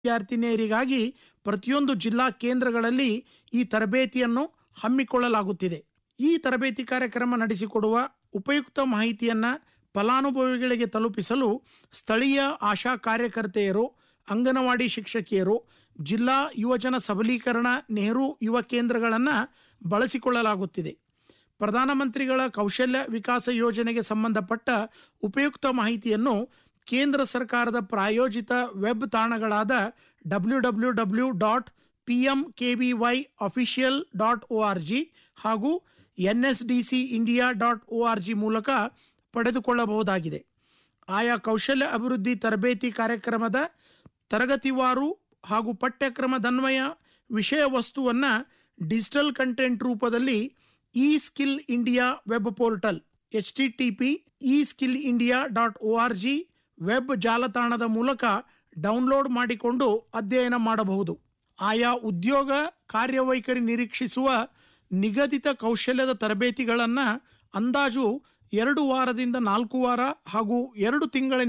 ವಿದ್ಯಾರ್ಥಿನಿಯರಿಗಾಗಿ ಪ್ರತಿಯೊಂದು ಜಿಲ್ಲಾ ಕೇಂದ್ರಗಳಲ್ಲಿ ಈ ತರಬೇತಿಯನ್ನು ಹಮ್ಮಿಕೊಳ್ಳಲಾಗುತ್ತಿದೆ ಈ ತರಬೇತಿ ಕಾರ್ಯಕ್ರಮ ನಡೆಸಿಕೊಡುವ ಉಪಯುಕ್ತ ಮಾಹಿತಿಯನ್ನ ಫಲಾನುಭವಿಗಳಿಗೆ ತಲುಪಿಸಲು ಸ್ಥಳೀಯ ಆಶಾ ಕಾರ್ಯಕರ್ತೆಯರು ಅಂಗನವಾಡಿ ಶಿಕ್ಷಕಿಯರು ಜಿಲ್ಲಾ ಯುವಜನ ಸಬಲೀಕರಣ ನೆಹರು ಯುವ ಕೇಂದ್ರಗಳನ್ನು ಬಳಸಿಕೊಳ್ಳಲಾಗುತ್ತಿದೆ ಪ್ರಧಾನಮಂತ್ರಿಗಳ ಕೌಶಲ್ಯ ವಿಕಾಸ ಯೋಜನೆಗೆ ಸಂಬಂಧಪಟ್ಟ ಉಪಯುಕ್ತ ಮಾಹಿತಿಯನ್ನು ಕೇಂದ್ರ ಸರ್ಕಾರದ ಪ್ರಾಯೋಜಿತ ವೆಬ್ ತಾಣಗಳಾದ W W W dot P M K V Y official dot O R G ಹಾಗೂ N S D C India dot O R G ಮೂಲಕ ಪಡೆದುಕೊಳ್ಳಬಹುದಾಗಿದೆ ಆಯಾ ಕೌಶಲ್ಯ ಅಭಿವೃದ್ಧಿ ತರಬೇತಿ ಕಾರ್ಯಕ್ರಮದ ತರಗತಿವಾರು ಹಾಗೂ ಪಠ್ಯಕ್ರಮದನ್ವಯ ವಿಷಯ ವಸ್ತುವನ್ನು ಡಿಜಿಟಲ್ ಕಂಟೆಂಟ್ ರೂಪದಲ್ಲಿ E skill India web portal H T T P E skill India dot O R G web ಜಾಲತಾಣದ ಮೂಲಕ ಡೌನ್ಲೋಡ್ ಮಾಡಿಕೊಂಡು ಅಧ್ಯಯನ ಮಾಡಬಹುದು ಆಯಾ ಉದ್ಯೋಗ ಕಾರ್ಯವೈಖರಿ ನಿರೀಕ್ಷಿಸುವ ನಿಗದಿತ ಕೌಶಲ್ಯದ ತರಬೇತಿಗಳನ್ನು ಅಂದಾಜು ಎರಡು ವಾರದಿಂದ ನಾಲ್ಕು ವಾರ ಹಾಗೂ ಎರಡು ತಿಂಗಳ